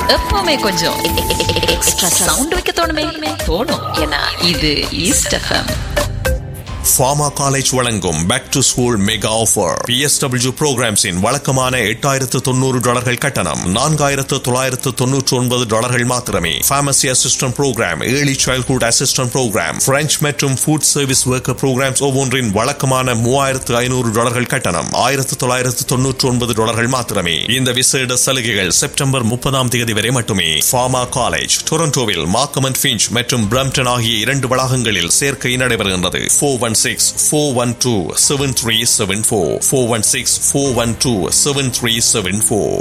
எப்பவுமே கொஞ்சம் extra sound வைக்க தோணுமே தோணும் ஏன்னா இது ஈஸ்ட் எஃப்எம் ஃபார்மா காலேஜ் வழங்கும் back to school mega offer PSW ப்ரோக்ராம்ஸின் வழக்கமான எட்டாயிரத்து தொண்ணூறு டாலர்கள் கட்டணம் நான்காயிரத்து தொள்ளாயிரத்து தொன்னூற்று ஒன்பது டாலர்கள் மாத்திரமே pharmacy assistant program early childhood assistant program French மற்றும் ஃபுட் சர்வீஸ் ஒர்க்கர் ப்ரோக்ராம்ஸ் ஒவ்வொன்றின் வழக்கமான மூவாயிரத்து ஐநூறு டாலர்கள் கட்டணம் ஆயிரத்து தொள்ளாயிரத்து தொன்னூற்று ஒன்பது டாலர்கள் மாத்திரமே இந்த விசேட சலுகைகள் செப்டம்பர் முப்பதாம் தேதி வரை மட்டுமே ஃபார்மா காலேஜ் டொரண்டோவில் மார்க்கம் அண்ட் ஃபிஞ்ச் மற்றும் பிரம்டன் ஆகிய இரண்டு வளாகங்களில் சேர்க்கை நடைபெறுகின்றது four one six four one two seven three seven four four one six four one two seven three seven four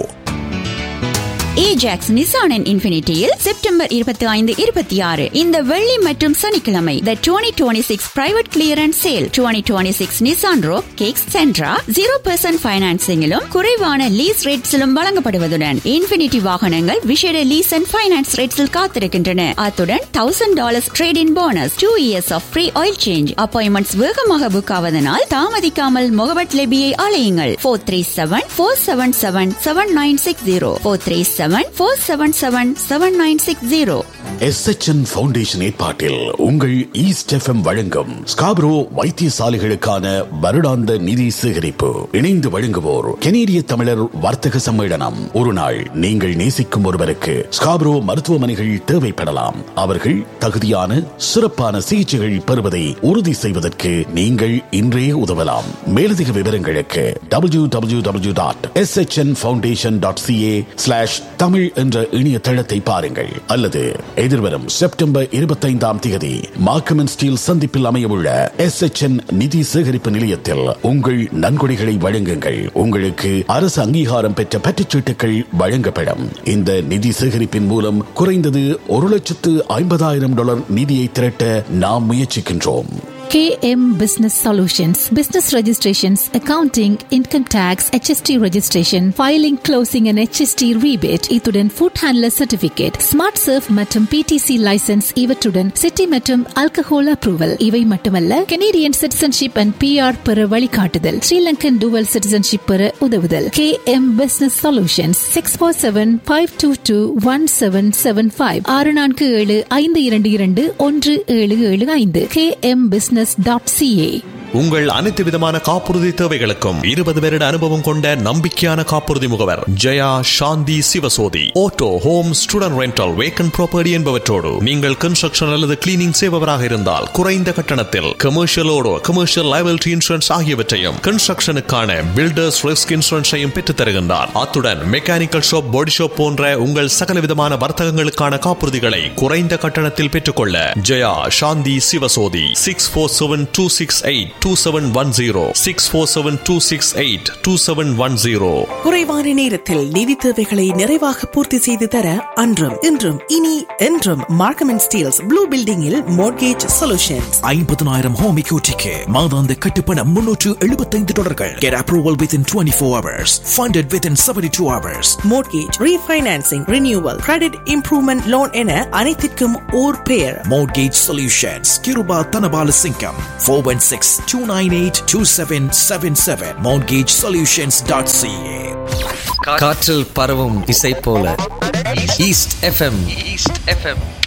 Ajax Nissan and இன்ஃபினிட்டியில் செப்டம்பர் இருபத்தி ஐந்து இருபத்தி ஆறு இந்த வெள்ளி மற்றும் சனிக்கிழமை the twenty twenty six private clearance sale twenty twenty six Nissan rogue kicks Sentra zero percent பைனான்சிங்கிலும் குறைவான லீஸ் ரேட்ஸிலும் வழங்கப்படுவதுடன் இன்ஃபினிட்டி வாகனங்கள் விசேட லீஸ் அண்ட் பைனான்ஸ் ரேட்ஸில் காத்திருக்கின்றன அத்துடன் thousand dollars trade in bonus two years of free oil change appointments வேகமாக book ஆவதனால் தாமதிக்காமல் முகபட் லெபியை அலையுங்கள் four three seven four seven seven seven nine six zero four three seven four seven seven seven nine six zero SHN foundation ஏற்பாட்டில் உங்கள் east FM வழங்கும் Scarborough வைத்தியசாலைகளுக்கான வருடாந்த நிதி சேகரிப்பு இணைந்து வழங்குவோர் கெனேடிய தமிழர் வர்த்தக சம்மேளனம் ஒரு நாள் நீங்கள் நேசிக்கும் ஒருவருக்கு ஸ்காப்ரோ மருத்துவமனைகள் தேவைப்படலாம் அவர்கள் தகுதியான சிறப்பான சிகிச்சைகள் பெறுவதை உறுதி செய்வதற்கு நீங்கள் இன்றே உதவலாம் மேலதிக விவரங்களுக்கு W W W dot S foundation dot CA slash Tamil என்ற இணையதளத்தை பாருங்கள் அல்லது எதிர்வரும் செப்டம்பர் இருபத்தைந்தாம் தேதி மார்க்கமன் ஸ்டீல் சந்திப்பில் அமையவுள்ள எஸ் நிதி சேகரிப்பு நிலையத்தில் உங்கள் நன்கொடைகளை வழங்குங்கள் உங்களுக்கு அரசு அங்கீகாரம் பெற்ற பற்றுச்சீட்டுகள் வழங்கப்படும் இந்த நிதி சேகரிப்பின் மூலம் குறைந்தது ஒரு லட்சத்து ஐம்பதாயிரம் டாலர் நிதியை திரட்ட நாம் முயற்சிக்கின்றோம் KM Business Solutions, business registrations, accounting, income tax, HST registration, filing, closing and HST rebate, இத்துடன் food handler certificate, smart surf மற்றும் PTC license இவற்றுடன் city மற்றும் alcohol approval இவை மட்டுமல்ல Canadian citizenship and PR பெற வழிகாட்டுதல் ஸ்ரீலங்கன் dual citizenship பெற உதவுதல் KM Business Solutions six four seven five two two one seven seven five ஆறு நான்கு ஏழு ஐந்து இரண்டு இரண்டு ஒன்று ஏழு ஏழு ஐந்து KM Business டாட் சிஏ உங்கள் அனைத்து விதமான காப்புறுதி தேவைகளுக்கும் இருபது வருட அனுபவம் கொண்ட நம்பிக்கையான காப்புறுதி முகவர் Jaya Shanthi Sivasothi auto home student rental vacant property என்பவற்றோடு நீங்கள் கன்ஸ்ட்ரக்ஷன் அல்லது கிளீனிங் செய்பவராக இருந்தால் குறைந்த கட்டணத்தில் கமர்ஷியலோடு கமர்ஷியல் லைபிலிட்டி இன்சூரன்ஸ் ஆகியவற்றையும் கன்ஸ்ட்ரக்ஷனுக்கான பில்டர்ஸ் ரிஸ்க் இன்சூரன்ஸையும் பெற்றுத் தருகின்றார் அத்துடன் மெக்கானிக்கல் ஷாப் பாடி ஷாப் போன்ற உங்கள் சகல விதமான வர்த்தகங்களுக்கான காப்புறுதிகளை குறைந்த கட்டணத்தில் பெற்றுக்கொள்ள Jaya Shanthi Sivasothi six four seven two six eight two seven one zero six four seven two six eight two seven one zero குறைவான நேரத்தில் நிதி தேவைகளை நிறைவாக பூர்த்தி செய்து தர அன்றும் இன்றும் இனி என்றும் மார்க்கம் அண்ட் ஸ்டீல்ஸ் ப்ளூ பில்டிங்கில் மார்கேஜ் சொல்யூஷன்ஸ் ஐம்பதனாயிரம் ஹோம் இக்யூட்டிக்கு மாதாந்த கட்டுப்பணம் முன்னூற்று எழுபத்தைந்து dollars get approval within twenty four hours funded within seventy two hours mortgage refinancing renewal credit improvement loan என அனைத்திற்கும் ஓர் பெயர் Mortgage Solutions, Kiruba Tanabala Singham, 416 298 2777, mortgagesolutions.ca. காற்றில் பரவும் இசை போல ஈஸ்ட் எஃப்எம் ஈஸ்ட் எஃப்எம்